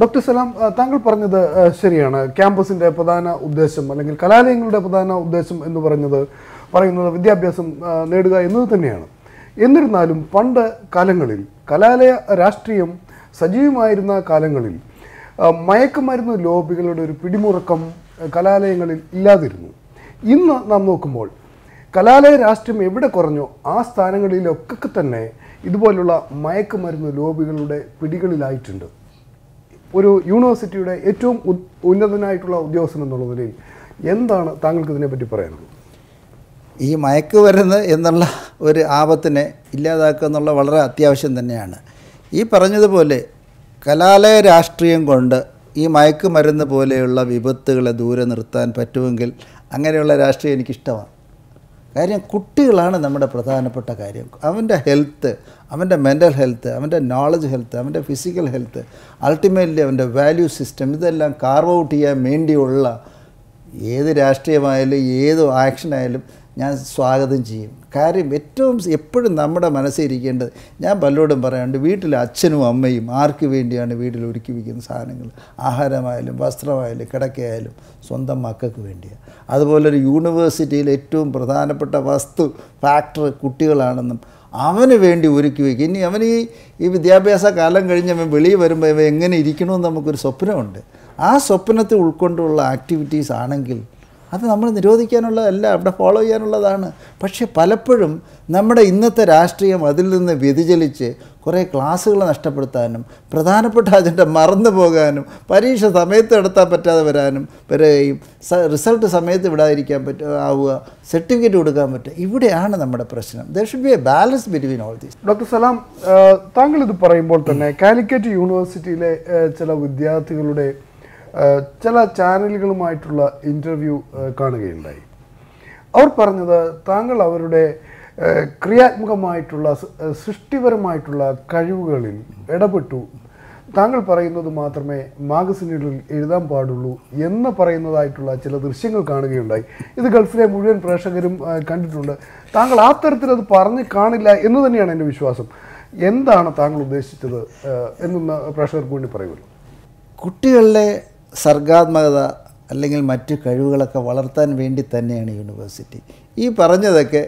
Doctor Salam ആ, താങ്കൾ പറഞ്ഞത് ആ, ശരിയാണ് ക്യാമ്പസിന്റെ പ്രധാന ഉദ്ദേശം അല്ലെങ്കിൽ കലാലയങ്ങളുടെ പ്രധാന ഉദ്ദേശം എന്ന് പറഞ്ഞത് പറയുന്നത് വിദ്യാഭ്യാസം ആ, നേടുക എന്നത് തന്നെയാണ് എന്നിരുന്നാലും പണ്ട് കാലങ്ങളിൽ കലാലയ രാഷ്ട്രീയം സജീവമായിരുന്ന കാലങ്ങളിൽ ആ, മയക്കുമരുന്ന് ലോബികളുടെ ഒരു പിടിമുറുക്കം ആ, കലാലയങ്ങളിൽ ഇല്ലാതിരുന്നു ഇന്ന് നാം നോക്കുമ്പോൾ കലാലയ രാഷ്ട്രീയം എവിടെ കുറഞ്ഞോ ആ സ്ഥാനങ്ങളിലൊക്കെ തന്നെ ഇതുപോലുള്ള മയക്കുമരുന്ന് ലോബികളുടെ പിടികളിലായിട്ടുണ്ട് ഒരു യൂണിവേഴ്സിറ്റിയുടെ ഏറ്റവും ഉ- ഉന്നതനായിട്ടുള്ള ഉദ്യോഗസ്ഥൻ എന്നുള്ള നിലയിൽ എന്താണ് താങ്കൾക്ക് ഇതിനെപ്പറ്റി പറയാനുള്ളത് ഈ മയക്കുമരുന്ന് എന്നുള്ള ഒരു ആപത്തിനെ ഇല്ലാതാക്കുക എന്നുള്ള വളരെ അത്യാവശ്യം തന്നെയാണ് ഈ പറഞ്ഞതുപോലെ കലാലയ രാഷ്ട്രീയം കൊണ്ട് ഈ മയക്കുമരുന്ന് പോലെയുള്ള വിപത്തുകളെ ദൂരെ നിർത്താൻ പറ്റുമെങ്കിൽ അങ്ങനെയുള്ള രാഷ്ട്രീയം എനിക്കിഷ്ടമാണ് കാര്യം കുട്ടികളാണ് നമ്മുടെ പ്രധാനപ്പെട്ട കാര്യം അവൻ്റെ ഹെൽത്ത് അവൻ്റെ മെൻ്റൽ ഹെൽത്ത് അവൻ്റെ നോളജ് ഹെൽത്ത് അവൻ്റെ ഫിസിക്കൽ ഹെൽത്ത് അൾട്ടിമേറ്റ്ലി അവൻ്റെ വാല്യൂ സിസ്റ്റം ഇതെല്ലാം കാർവ് ഔട്ട് ചെയ്യാൻ വേണ്ടിയുള്ള ഏത് രാഷ്ട്രീയമായാലും ഏത് ആക്ഷനായാലും ഞാൻ സ്വാഗതം ചെയ്യും കാര്യം ഏറ്റവും എപ്പോഴും നമ്മുടെ മനസ്സിരിക്കേണ്ടത് ഞാൻ പലരോടും പറയാറുണ്ട് വീട്ടിൽ അച്ഛനും അമ്മയും ആർക്ക് വേണ്ടിയാണ് വീട്ടിൽ ഒരുക്കി വയ്ക്കുന്ന സാധനങ്ങൾ ആഹാരമായാലും വസ്ത്രമായാലും കിടക്കയായാലും സ്വന്തം മക്കൾക്ക് വേണ്ടിയാണ് അതുപോലെ ഒരു യൂണിവേഴ്സിറ്റിയിൽ ഏറ്റവും പ്രധാനപ്പെട്ട വസ്തു ഫാക്ടർ കുട്ടികളാണെന്നും അവന് വേണ്ടി ഒരുക്കി വയ്ക്കും ഇനി അവന് ഈ ഈ വിദ്യാഭ്യാസ കാലം കഴിഞ്ഞ് അവൻ വെളിയിൽ വരുമ്പോൾ ഇവ എങ്ങനെ ഇരിക്കണമെന്ന് നമുക്കൊരു സ്വപ്നമുണ്ട് ആ സ്വപ്നത്തെ ഉൾക്കൊണ്ടുള്ള ആക്ടിവിറ്റീസ് ആണെങ്കിൽ അത് നമ്മൾ നിരോധിക്കാനുള്ളതല്ല അവിടെ ഫോളോ ചെയ്യാനുള്ളതാണ് പക്ഷേ പലപ്പോഴും നമ്മുടെ ഇന്നത്തെ രാഷ്ട്രീയം അതിൽ നിന്ന് വ്യതിചലിച്ച് കുറേ ക്ലാസ്സുകൾ നഷ്ടപ്പെടുത്താനും പ്രധാനപ്പെട്ട അജണ്ട മറന്നു പോകാനും പരീക്ഷ സമയത്ത് എടുത്താൽ പറ്റാതെ വരാനും വരികയും സ- റിസൾട്ട് സമയത്ത് വിടാതിരിക്കാൻ പറ്റ ആവുക സർട്ടിഫിക്കറ്റ് കൊടുക്കാൻ പറ്റുക ഇവിടെയാണ് നമ്മുടെ പ്രശ്നം there should be a balance between all these doctor Salam ആ, താങ്കൾ ഇത് പറയുമ്പോൾ തന്നെ കാലിക്കറ്റ് യൂണിവേഴ്സിറ്റിയിലെ ആ, ചില വിദ്യാർത്ഥികളുടെ ആ, ചില ചാനലുകളുമായിട്ടുള്ള ഇൻ്റർവ്യൂ കാണുകയുണ്ടായി അവർ പറഞ്ഞത് താങ്കൾ അവരുടെ ആ, ക്രിയാത്മകമായിട്ടുള്ള സ്- ആ, സൃഷ്ടിപരമായിട്ടുള്ള കഴിവുകളിൽ ഇടപെട്ടു താങ്കൾ പറയുന്നത് മാത്രമേ മാഗസിനുകളിൽ എഴുതാൻ പാടുള്ളൂ എന്ന് പറയുന്നതായിട്ടുള്ള ചില ദൃശ്യങ്ങൾ കാണുകയുണ്ടായി ഇത് ഗൾഫിലെ മുഴുവൻ പ്രേക്ഷകരും ആ, കണ്ടിട്ടുണ്ട് താങ്കൾ ആ തരത്തിൽ അത് പറഞ്ഞു കാണില്ല എന്ന് തന്നെയാണ് എൻ്റെ വിശ്വാസം എന്താണ് താങ്കൾ ഉദ്ദേശിച്ചത് ആ, എന്നൊന്ന് പ്രേക്ഷകർക്ക് വേണ്ടി പറയുമല്ലോ കുട്ടികളിലെ സർഗാത്മകത അല്ലെങ്കിൽ മറ്റു കഴിവുകളൊക്കെ വളർത്താൻ വേണ്ടി തന്നെയാണ് യൂണിവേഴ്സിറ്റി ഈ പറഞ്ഞതൊക്കെ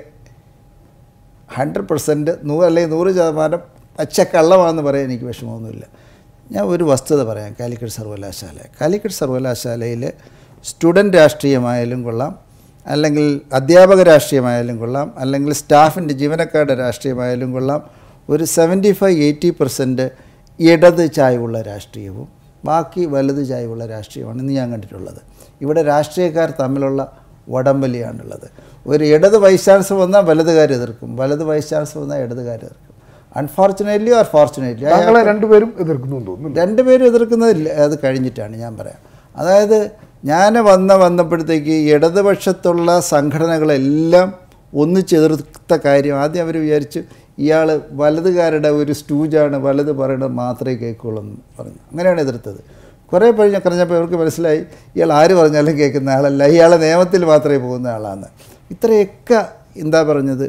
ഹൺഡ്രഡ് പെർസെൻറ്റ് നൂറ് അല്ലെങ്കിൽ നൂറ് ശതമാനം പച്ചക്കള്ളമാണെന്ന് പറയാൻ എനിക്ക് വിഷമമൊന്നുമില്ല ഞാൻ ഒരു വസ്തുത പറയാം കാലിക്കറ്റ് സർവകലാശാല കാലിക്കറ്റ് സർവകലാശാലയിൽ സ്റ്റുഡൻറ്റ് രാഷ്ട്രീയമായാലും കൊള്ളാം അല്ലെങ്കിൽ അധ്യാപക രാഷ്ട്രീയമായാലും കൊള്ളാം അല്ലെങ്കിൽ സ്റ്റാഫിൻ്റെ ജീവനക്കാരുടെ രാഷ്ട്രീയമായാലും കൊള്ളാം ഒരു സെവൻറ്റി ഫൈവ് എയ്റ്റി പെർസെൻറ്റ് ഇടത് ചായവുള്ള രാഷ്ട്രീയവും ബാക്കി വലത് ചായവുള്ള രാഷ്ട്രീയമാണ് ഇന്ന് ഞാൻ കണ്ടിട്ടുള്ളത് ഇവിടെ രാഷ്ട്രീയക്കാർ തമ്മിലുള്ള വടംവലിയാണുള്ളത് ഒരു ഇടത് വൈസ് ചാൻസലർ വന്നാൽ വലതുകാർ എതിർക്കും വലത് വൈസ് ചാൻസലർ വന്നാൽ ഇടതുകാർ എതിർക്കും അൺഫോർച്ചുനേറ്റ്ലി ഓർ ഫോർച്ചുനേറ്റ്ലി താങ്കളെ രണ്ടുപേരും എതിർക്കുന്നു എന്ന് തോന്നുന്നു രണ്ടുപേരും എതിർക്കുന്നത് അത് കഴിഞ്ഞിട്ടാണ് ഞാൻ പറയാം അതായത് ഞാൻ വന്ന വന്നപ്പോഴത്തേക്ക് ഇടതുപക്ഷത്തുള്ള സംഘടനകളെല്ലാം ഒന്നിച്ചെതിർത്ത കാര്യം ആദ്യം അവർ വിചാരിച്ചു ഇയാൾ വലതുകാരുടെ ഒരു സ്റ്റൂജാണ് വലത് പറയണത് മാത്രമേ കേൾക്കുള്ളൂ എന്ന് പറഞ്ഞു അങ്ങനെയാണ് എതിർത്തത് കുറേ കഴിഞ്ഞ കഴിഞ്ഞപ്പോൾ അവർക്ക് മനസ്സിലായി ഇയാൾ ആര് പറഞ്ഞാലും കേൾക്കുന്ന ആളല്ല ഇയാളെ നിയമത്തിൽ മാത്രമേ പോകുന്ന ആളാണ് ഇത്രയൊക്കെ എന്താ പറഞ്ഞത്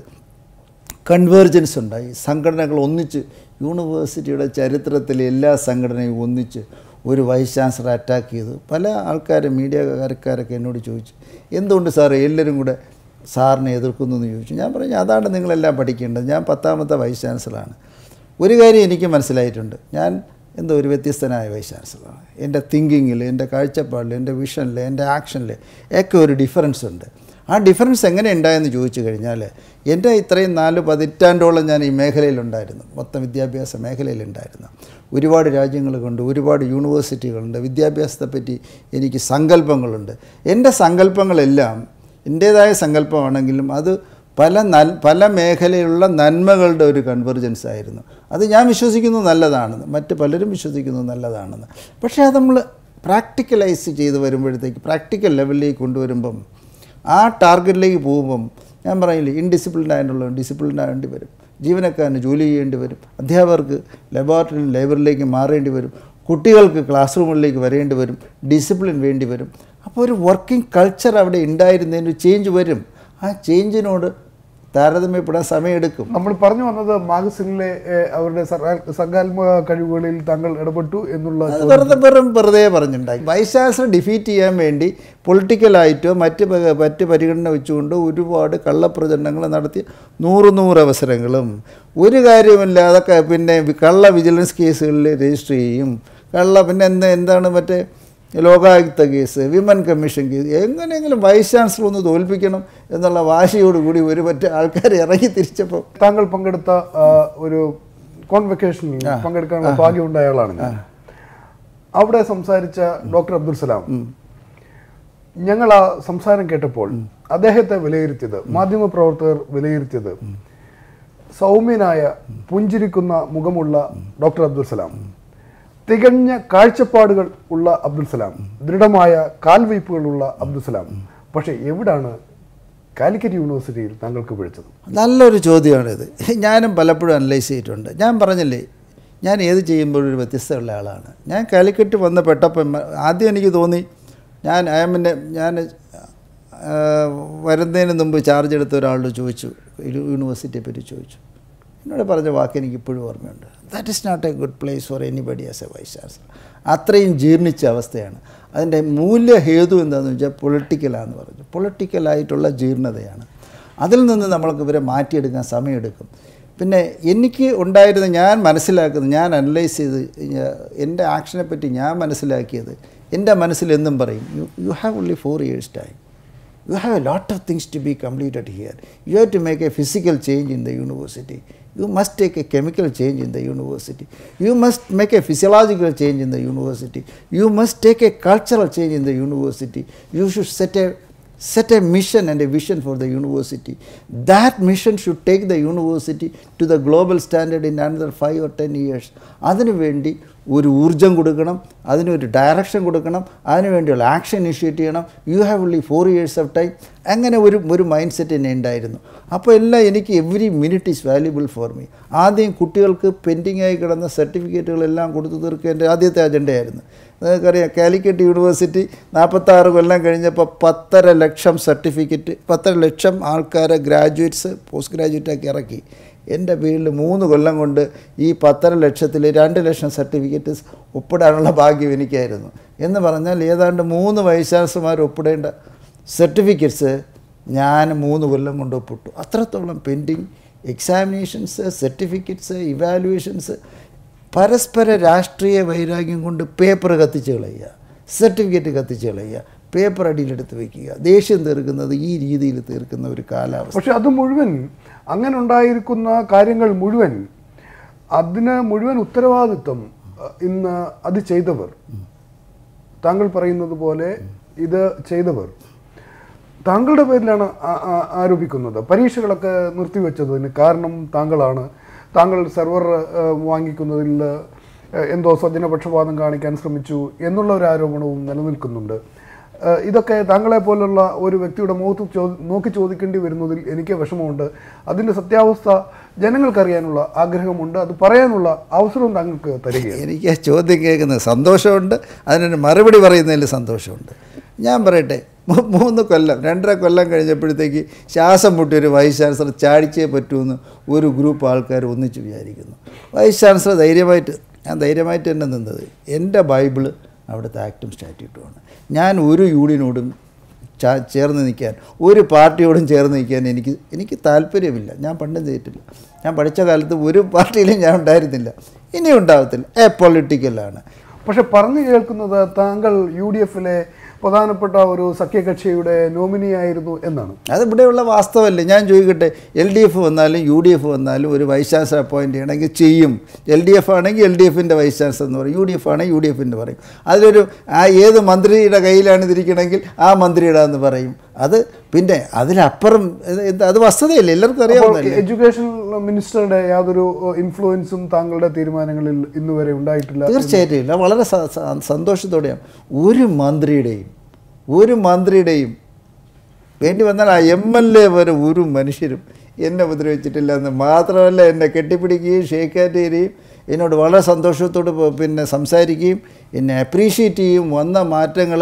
കൺവേർജൻസ് ഉണ്ടായി സംഘടനകൾ ഒന്നിച്ച് യൂണിവേഴ്സിറ്റിയുടെ ചരിത്രത്തിൽ എല്ലാ സംഘടനയും ഒന്നിച്ച് ഒരു വൈസ് ചാൻസലർ അറ്റാക്ക് ചെയ്തു പല ആൾക്കാരും മീഡിയക്കാരൊക്കെ എന്നോട് ചോദിച്ചു എന്തുകൊണ്ട് സാറേ എല്ലാവരും കൂടെ സാറിനെ എതിർക്കുന്നു എന്ന് ചോദിച്ചു ഞാൻ പറഞ്ഞു അതാണ് നിങ്ങളെല്ലാം പഠിക്കേണ്ടത് ഞാൻ പത്താമത്തെ വൈസ് ചാൻസലറാണ് ഒരു കാര്യം എനിക്ക് മനസ്സിലായിട്ടുണ്ട് ഞാൻ എന്തോ ഒരു വ്യത്യസ്തനായ വൈസ് ചാൻസലറാണ് എൻ്റെ തിങ്കിങ്ങിൽ എൻ്റെ കാഴ്ചപ്പാടിൽ എൻ്റെ വിഷനിൽ എൻ്റെ ആക്ഷനിൽ ഒക്കെ ഒരു ഡിഫറൻസ് ഉണ്ട് ആ ഡിഫറൻസ് എങ്ങനെ ഉണ്ടായെന്ന് ചോദിച്ചു കഴിഞ്ഞാൽ എൻ്റെ ഇത്രയും നാല് പതിറ്റാണ്ടോളം ഞാൻ ഈ മേഖലയിലുണ്ടായിരുന്നു മൊത്തം വിദ്യാഭ്യാസ മേഖലയിലുണ്ടായിരുന്നു ഒരുപാട് രാജ്യങ്ങൾ കൊണ്ട് ഒരുപാട് യൂണിവേഴ്സിറ്റികളുണ്ട് വിദ്യാഭ്യാസത്തെപ്പറ്റി എനിക്ക് സങ്കല്പങ്ങളുണ്ട് എൻ്റെ സങ്കല്പങ്ങളെല്ലാം എൻ്റേതായ സങ്കല്പമാണെങ്കിലും അത് പല നൽ പല മേഖലയിലുള്ള നന്മകളുടെ ഒരു കൺവെർജൻസ് ആയിരുന്നു അത് ഞാൻ വിശ്വസിക്കുന്നു നല്ലതാണെന്ന് മറ്റ് പലരും വിശ്വസിക്കുന്നു നല്ലതാണെന്ന് പക്ഷേ അത് നമ്മൾ പ്രാക്ടിക്കലൈസ് ചെയ്ത് വരുമ്പോഴത്തേക്ക് പ്രാക്ടിക്കൽ ലെവലിലേക്ക് കൊണ്ടുവരുമ്പം ആ ടാർഗറ്റിലേക്ക് പോകുമ്പം ഞാൻ പറയില്ലേ ഇൻഡിസിപ്ലിൻഡ് ആയിട്ടുള്ള ഡിസിപ്ലിൻഡ് ആകേണ്ടി വരും ജീവനക്കാരന് ജോലി ചെയ്യേണ്ടി വരും അധ്യാപകർക്ക് ലബോറട്ടറിയിൽ ലൈബ്രറിയിലേക്ക് മാറേണ്ടി വരും കുട്ടികൾക്ക് ക്ലാസ് റൂമുകളിലേക്ക് വരേണ്ടി വരും ഡിസിപ്ലിൻ വേണ്ടി വരും അപ്പോൾ ഒരു വർക്കിംഗ് കൾച്ചർ അവിടെ ഉണ്ടായിരുന്നതിന് ചേഞ്ച് വരും ആ ചേഞ്ചിനോട് താരതമ്യപ്പെടാൻ സമയമെടുക്കും നമ്മൾ പറഞ്ഞു വന്നത് മാഗസിനിലെ ഏഹ്, അവരുടെ സർഗാ- സർഗാത്മക കഴിവുകളിൽ താങ്കൾ ഇടപെട്ടു എന്നുള്ള അത് വെറുതെ വെറും വെറുതെ പറഞ്ഞിട്ടുണ്ടായി വൈസ് ചാൻസലർ ഡിഫീറ്റ് ചെയ്യാൻ വേണ്ടി പൊളിറ്റിക്കലായിട്ടോ മറ്റ് പ- മറ്റ് പരിഗണന വെച്ചുകൊണ്ട് ഒരുപാട് കള്ളപ്രചരണങ്ങൾ നടത്തി നൂറ് നൂറ് അവസരങ്ങളും ഒരു കാര്യമില്ലാതെ ക- പിന്നെ കള്ള വിജിലൻസ് കേസുകളിൽ രജിസ്റ്റർ ചെയ്യും കള്ള പിന്നെ എന്താ എന്താണ് മറ്റേ Lokayukta case women commission case എങ്ങനെയെങ്കിലും വൈസ് ചാൻസലർ ഒന്ന് തോൽപ്പിക്കണം എന്നുള്ള വാശിയോടുകൂടി ഒരു മറ്റേ ആൾക്കാർ ഇറങ്ങി തിരിച്ചപ്പോൾ താങ്കൾ പങ്കെടുത്ത ആ, ഒരു കോൺവെക്കേഷനിൽ പങ്കെടുക്കാനുള്ള ഭാഗ്യമുണ്ടായ ആളാണ് ഞാൻ അവിടെ സംസാരിച്ച ഡോക്ടർ അബ്ദുൽ സലാം ഞങ്ങൾ ആ സംസാരം കേട്ടപ്പോൾ അദ്ദേഹത്തെ വിലയിരുത്തിയത് മാധ്യമപ്രവർത്തകർ വിലയിരുത്തിയത് സൗമ്യനായ പുഞ്ചിരിക്കുന്ന മുഖമുള്ള ഡോക്ടർ അബ്ദുൽ സലാം തികഞ്ഞ കാഴ്ചപ്പാടുകൾ ഉള്ള അബ്ദുൽ സലാം ദൃഢമായ കാൽവയ്പുകളുള്ള അബ്ദുൽ സലാം പക്ഷേ എവിടാണ് കാലിക്കറ്റ് യൂണിവേഴ്സിറ്റിയിൽ താങ്കൾക്ക് പിടിച്ചത് നല്ലൊരു ചോദ്യമാണിത് ഞാനും പലപ്പോഴും അനലൈസ് ചെയ്തിട്ടുണ്ട് ഞാൻ പറഞ്ഞില്ലേ ഞാൻ ഏത് ചെയ്യുമ്പോഴും ഒരു വ്യത്യസ്തമുള്ള ആളാണ് ഞാൻ കാലിക്കറ്റ് വന്ന് പെട്ടപ്പം ആദ്യം എനിക്ക് തോന്നി ഞാൻ അയമിൻ്റെ ഞാൻ ആ, വരുന്നതിന് മുമ്പ് ചാർജ് എടുത്ത ഒരാളോട് ചോദിച്ചു ഒരു യൂണിവേഴ്സിറ്റിയെ പറ്റി ചോദിച്ചു എന്നോട് പറഞ്ഞ വാക്ക് എനിക്ക് ഇപ്പോഴും ഓർമ്മയുണ്ട് that is not a good place for anybody as a vice chancellor അത്രയും ജീർണിച്ച അവസ്ഥയാണ് അതിൻ്റെ മൂല്യഹേതു എന്താണെന്ന് വെച്ചാൽ പൊളിറ്റിക്കലാന്ന് പറഞ്ഞു പൊളിറ്റിക്കലായിട്ടുള്ള ജീർണതയാണ് അതിൽ നിന്ന് നമ്മൾക്ക് ഇവരെ മാറ്റിയെടുക്കാൻ സമയമെടുക്കും പിന്നെ എനിക്ക് ഉണ്ടായിരുന്ന ഞാൻ മനസ്സിലാക്കുന്നത് ഞാൻ അനലൈസ് ചെയ്ത് ഞാ- എൻ്റെ ആക്ഷനെ പറ്റി ഞാൻ മനസ്സിലാക്കിയത് എൻ്റെ മനസ്സിൽ എന്നും പറയും you you have only four years time You have a lot of things to be completed here. You have to make a physical change in the university. You must take a chemical change in the university. You must make a physiological change in the university. You must take a cultural change in the university. You should set a set a mission and a vision for the university. That mission should take the university to the global standard in another five or ten years. അതിനുവേണ്ടി ഒരു ഊർജം കൊടുക്കണം അതിനൊരു direction കൊടുക്കണം അതിനുവേണ്ടിയുള്ള action initiate ചെയ്യണം you have only four years of time അങ്ങനെ ഒരു ഒരു മൈൻഡ് സെറ്റ് തന്നെ ഉണ്ടായിരുന്നു അപ്പോൾ എല്ലാം എനിക്ക് every minute is valuable for me ആദ്യം കുട്ടികൾക്ക് പെൻഡിങ് ആയി കിടന്ന സർട്ടിഫിക്കറ്റുകളെല്ലാം കൊടുത്തു തീർക്കുക എൻ്റെ ആദ്യത്തെ അജണ്ടയായിരുന്നു നിങ്ങൾക്കറിയാം കാലിക്കറ്റ് യൂണിവേഴ്സിറ്റി നാൽപ്പത്താറ് കൊല്ലം കഴിഞ്ഞപ്പോൾ പത്തര ലക്ഷം സർട്ടിഫിക്കറ്റ് പത്തര ലക്ഷം ആൾക്കാരെ ഗ്രാജുവേറ്റ്സ് പോസ്റ്റ് ഗ്രാജുവേറ്റാക്കി ഇറക്കി എൻ്റെ വീട്ടിൽ മൂന്ന് കൊല്ലം കൊണ്ട് ഈ പത്തര ലക്ഷത്തിൽ രണ്ട് ലക്ഷം സർട്ടിഫിക്കറ്റ് ഒപ്പിടാനുള്ള ഭാഗ്യം എനിക്കായിരുന്നു എന്ന് പറഞ്ഞാൽ ഏതാണ്ട് മൂന്ന് വൈശാസമാർ ഒപ്പിടേണ്ട സർട്ടിഫിക്കറ്റ്സ് ഞാൻ മൂന്ന് കൊല്ലം കൊണ്ട് ഒപ്പിട്ടു അത്രത്തോളം പെൻഡിങ് എക്സാമിനേഷൻസ് സർട്ടിഫിക്കറ്റ്സ് ഇവാലുവേഷൻസ് പരസ്പര രാഷ്ട്രീയ വൈരാഗ്യം കൊണ്ട് പേപ്പർ കത്തിച്ച് കളയുക സർട്ടിഫിക്കറ്റ് കത്തിച്ച് കളയുക പേപ്പർ അടിയിലെടുത്ത് വയ്ക്കുക ദേഷ്യം തീർക്കുന്നത് ഈ രീതിയിൽ തീർക്കുന്ന ഒരു കാലാവസ്ഥ പക്ഷെ അത് മുഴുവൻ അങ്ങനെ ഉണ്ടായിരിക്കുന്ന കാര്യങ്ങൾ മുഴുവൻ അതിന് മുഴുവൻ ഉത്തരവാദിത്വം അഹ്, ഇന്ന് അത് ചെയ്തവർ താങ്കൾ പറയുന്നത് പോലെ ഇത് ചെയ്തവർ താങ്കളുടെ പേരിലാണ് ആ- ആ- ആരോപിക്കുന്നത് പരീക്ഷകളൊക്കെ നിർത്തിവെച്ചതിന് കാരണം താങ്കളാണ് താങ്കൾ സെർവർ ഏഹ്, വാങ്ങിക്കുന്നതിൽ ഏഹ്, എന്തോ സ്വജനപക്ഷപാതം കാണിക്കാൻ ശ്രമിച്ചു എന്നുള്ള ഒരു ആരോപണവും നിലനിൽക്കുന്നുണ്ട് ഏഹ്, ഇതൊക്കെ താങ്കളെ പോലുള്ള ഒരു വ്യക്തിയുടെ മുഖത്ത് ചോ നോക്കി ചോദിക്കേണ്ടി വരുന്നതിൽ എനിക്ക് വിഷമമുണ്ട് അതിൻ്റെ സത്യാവസ്ഥ ജനങ്ങൾക്കറിയാനുള്ള ആഗ്രഹമുണ്ട് അത് പറയാനുള്ള അവസരവും താങ്കൾക്ക് തരികയാണ് എനിക്ക് ആ ചോദ്യം കേൾക്കുന്നത് സന്തോഷമുണ്ട് അതിനൊരു മറുപടി പറയുന്നതിൽ സന്തോഷമുണ്ട് ഞാൻ പറയട്ടെ മൂ- മൂന്ന് കൊല്ലം രണ്ടര കൊല്ലം കഴിഞ്ഞപ്പോഴത്തേക്ക് ശ്വാസം മുട്ടി ഒരു വൈസ് ചാൻസലർ ചാടിച്ചേ പറ്റുമെന്ന് ഒരു ഗ്രൂപ്പ് ആൾക്കാർ ഒന്നിച്ച് വിചാരിക്കുന്നു വൈസ് ചാൻസലർ ധൈര്യമായിട്ട് ഞാൻ ധൈര്യമായിട്ട് തന്നെ നിന്നത് എൻ്റെ ബൈബിള് അവിടുത്തെ ആക്ടും സ്റ്റാറ്റ്യൂട്ടുമാണ് ഞാൻ ഒരു യൂണിയനോടും ചാ ചേർന്ന് നിൽക്കാൻ ഒരു പാർട്ടിയോടും ചേർന്ന് നിൽക്കാൻ എനിക്ക് എനിക്ക് താല്പര്യമില്ല ഞാൻ പണ്ടും ചെയ്തിട്ടില്ല ഞാൻ പഠിച്ച കാലത്ത് ഒരു പാർട്ടിയിലും ഞാൻ ഉണ്ടായിരുന്നില്ല ഇനി ഉണ്ടാവത്തില്ല എ പൊളിറ്റിക്കലാണ് പക്ഷെ പറഞ്ഞു കേൾക്കുന്നത് താങ്കൾ യു ഡി എഫിലെ പ്രധാനപ്പെട്ട ഒരു സഖ്യകക്ഷിയുടെ നോമിനി ആയിരുന്നു എന്നാണ് അത് ഇവിടെയുള്ള വാസ്തവമല്ലേ ഞാൻ ചോദിക്കട്ടെ എൽ ഡി എഫ് വന്നാലും യു ഡി എഫ് വന്നാലും ഒരു വൈസ് ചാൻസലർ അപ്പോയിൻറ്റ് ചെയ്യണമെങ്കിൽ ചെയ്യും എൽ ഡി എഫ് ആണെങ്കിൽ എൽ ഡി എഫിൻ്റെ വൈസ് ചാൻസലർ എന്ന് പറയും യു ഡി എഫ് ആണെങ്കിൽ യു ഡി എഫിൻ്റെ പറയും അതിലൊരു ആ ഏത് മന്ത്രിയുടെ കയ്യിലാണ് ഇതിരിക്കണമെങ്കിൽ ആ മന്ത്രിയുടെ എന്ന് പറയും അത് പിന്നെ അതിലപ്പുറം ഇത് ഇത് അത് വസ്തുതയല്ലേ എല്ലാവർക്കും അപ്പോൾ അറിയാവുന്നതല്ലേ എഡ്യൂക്കേഷൻ മിനിസ്റ്ററുടെ യാതൊരു ഇൻഫ്ലുവൻസും താങ്കളുടെ തീരുമാനങ്ങളിൽ ഇന്നുവരെ ഉണ്ടായിട്ടില്ല തീർച്ചയായിട്ടും ഇല്ല വളരെ സ- സ- സന്തോഷത്തോടെയാണ് ഒരു മന്ത്രിയുടെയും ഒരു മന്ത്രിയുടെയും വേണ്ടി വന്നാൽ ആ എം എൽ എ വരെ ഒരു മനുഷ്യരും എന്നെ ഉപദ്രവിച്ചിട്ടില്ല എന്ന് മാത്രമല്ല എന്നെ കെട്ടിപ്പിടിക്കുകയും ഷേക്കാറ്റ് ചെയ്യുകയും എന്നോട് വളരെ സന്തോഷത്തോട് പ- പിന്നെ സംസാരിക്കുകയും എന്നെ അപ്രീഷിയേറ്റ് ചെയ്യും വന്ന മാറ്റങ്ങൾ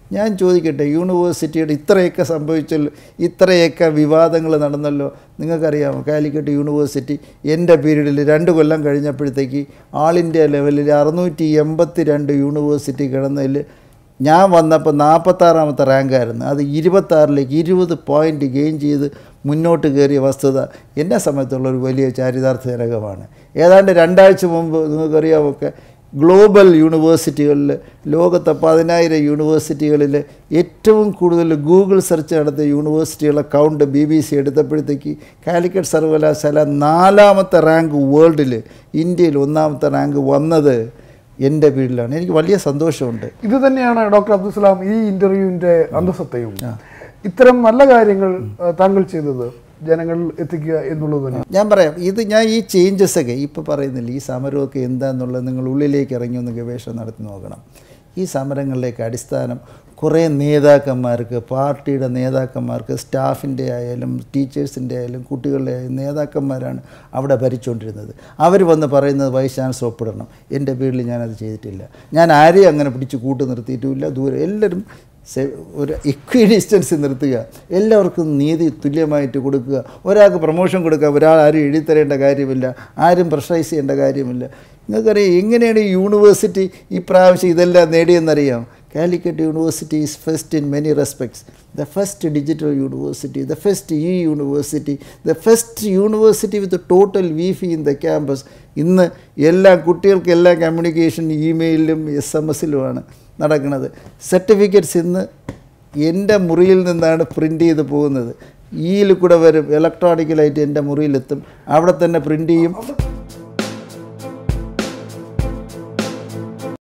ഞാൻ ചോദിക്കട്ടെ യൂണിവേഴ്സിറ്റിയുടെ ഇത്രയൊക്കെ സംഭവിച്ചല്ലോ ഇത്രയൊക്കെ വിവാദങ്ങൾ നടന്നല്ലോ നിങ്ങൾക്കറിയാമോ കാലിക്കറ്റ് യൂണിവേഴ്സിറ്റി എൻ്റെ പീരീഡിൽ രണ്ട് കൊല്ലം കഴിഞ്ഞപ്പോഴത്തേക്ക് ആൾ ഇന്ത്യ ലെവലിൽ അറുന്നൂറ്റി എൺപത്തി രണ്ട് യൂണിവേഴ്സിറ്റി കിടന്നതിൽ ഞാൻ വന്നപ്പോൾ നാൽപ്പത്താറാമത്തെ റാങ്കായിരുന്നു അത് ഇരുപത്താറിലേക്ക് ഇരുപത് പോയിൻ്റ് ഗെയിൻ ചെയ്ത് മുന്നോട്ട് കയറിയ വസ്തുത എന്നെ സമയത്തുള്ള ഒരു വലിയ ചാരിതാർത്ഥജനകമാണ് ഏതാണ്ട് രണ്ടാഴ്ച മുമ്പ് നിങ്ങൾക്കറിയാമൊക്കെ ഗ്ലോബൽ യൂണിവേഴ്സിറ്റികളിൽ ലോകത്തെ പതിനായിരം യൂണിവേഴ്സിറ്റികളിൽ ഏറ്റവും കൂടുതൽ ഗൂഗിൾ സെർച്ച് നടത്തിയ യൂണിവേഴ്സിറ്റികളെ കൗണ്ട് ബി ബി സി എടുത്തപ്പോഴത്തേക്ക് കാലിക്കറ്റ് സർവകലാശാല നാലാമത്തെ റാങ്ക് വേൾഡിൽ ഇന്ത്യയിൽ ഒന്നാമത്തെ റാങ്ക് വന്നത് എൻ്റെ വീട്ടിലാണ് എനിക്ക് വലിയ സന്തോഷമുണ്ട് ഇത് തന്നെയാണ് ഡോക്ടർ അബ്ദുസലാം ഈ ഇന്റർവ്യൂവിന്റെ അന്തസത്തയും ഇത്തരം നല്ല കാര്യങ്ങൾ ആ, താങ്കൾ ചെയ്തത് ജനങ്ങളിൽ എത്തിക്കുക എന്നുള്ളത് തന്നെ ഞാൻ പറയാം ഇത് ഞാൻ ഈ ചേഞ്ചസ് ഒക്കെ ഇപ്പോൾ പറയുന്നില്ല ഈ സമരമൊക്കെ എന്താണെന്നുള്ളത് നിങ്ങൾ ഉള്ളിലേക്ക് ഇറങ്ങി ഒന്ന് ഗവേഷണം നടത്തി നോക്കണം ഈ സമരങ്ങളിലേക്ക് അടിസ്ഥാനം കുറേ നേതാക്കന്മാർക്ക് പാർട്ടിയുടെ നേതാക്കന്മാർക്ക് സ്റ്റാഫിൻ്റെ ആയാലും ടീച്ചേഴ്സിൻ്റെ ആയാലും കുട്ടികളുടെ ആയാലും നേതാക്കന്മാരാണ് അവിടെ ഭരിച്ചുകൊണ്ടിരുന്നത് അവർ വന്ന് പറയുന്നത് വൈസ് ചാൻസലർ ഒപ്പിടണം എൻ്റെ വീട്ടിൽ ഞാനത് ചെയ്തിട്ടില്ല ഞാൻ ആരെയും അങ്ങനെ പിടിച്ച് കൂട്ട് നിർത്തിയിട്ടുമില്ല ദൂരെ എല്ലാവരും സെ- ഒരു ഇക്വി ഡിസ്റ്റൻസ് നിർത്തുക എല്ലാവർക്കും നീതി തുല്യമായിട്ട് കൊടുക്കുക ഒരാൾക്ക് പ്രൊമോഷൻ കൊടുക്കുക ഒരാൾ ആരും എഴുതിത്തരേണ്ട കാര്യമില്ല ആരും പ്രഷറൈസ് ചെയ്യേണ്ട കാര്യമില്ല നിങ്ങൾക്കറിയാം എങ്ങനെയാണ് ഈ യൂണിവേഴ്സിറ്റി ഈ പ്രാവശ്യം ഇതെല്ലാം നേടിയെന്നറിയാം Calicut university is first in many respects the first digital university the first e university the first university with total wifi in the campus ഇന്ന് എല്ലാ കുട്ടികൾക്ക് എല്ലാ കമ്മ്യൂണിക്കേഷൻ ഇമെയിലും എസ് എം എസിലുമാണ് നടക്കുന്നത് സർട്ടിഫിക്കറ്റ്സ് ഇന്ന് എൻ്റെ മുറിയിൽ നിന്നാണ് പ്രിൻ്റ് ചെയ്ത് പോകുന്നത് ഈയിൽ കൂടെ വരും ഇലക്ട്രോണിക്കലായിട്ട് എൻ്റെ മുറിയിലെത്തും അവിടെ തന്നെ പ്രിൻ്റ് ചെയ്യും